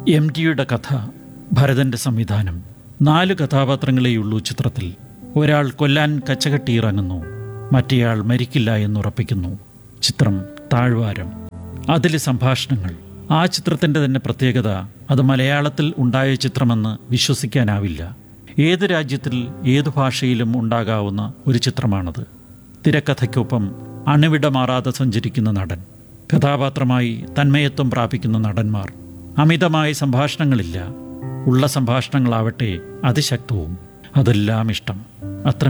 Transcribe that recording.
M ടിയുടെ കഥ ഭരതന്റെ സംവിധാനം നാല് കഥാപാത്രങ്ങളെയുള്ളൂ ചിത്രത്തിൽ ഒരാൾ കൊല്ലാൻ കച്ചകെട്ടി ഇറങ്ങുന്നു മറ്റേയാൾ മരിക്കില്ല എന്നുറപ്പിക്കുന്നു ചിത്രം താഴ്വാരം അതിലെ സംഭാഷണങ്ങൾ ആ ചിത്രത്തിൻ്റെ തന്നെ പ്രത്യേകത അത് മലയാളത്തിൽ ഉണ്ടായ ചിത്രമെന്ന് വിശ്വസിക്കാനാവില്ല ഏത് രാജ്യത്തിൽ ഏത് ഭാഷയിലും ഉണ്ടാകാവുന്ന ഒരു ചിത്രമാണത് തിരക്കഥയ്ക്കൊപ്പം അണുവിട മാറാതെ സഞ്ചരിക്കുന്ന നടൻ കഥാപാത്രമായി തന്മയത്വം പ്രാപിക്കുന്ന നടന്മാർ അമിതമായ സംഭാഷണങ്ങളില്ല ഉള്ള സംഭാഷണങ്ങളാവട്ടെ അതിശക്തവും അതെല്ലാം ഇഷ്ടം അത്ര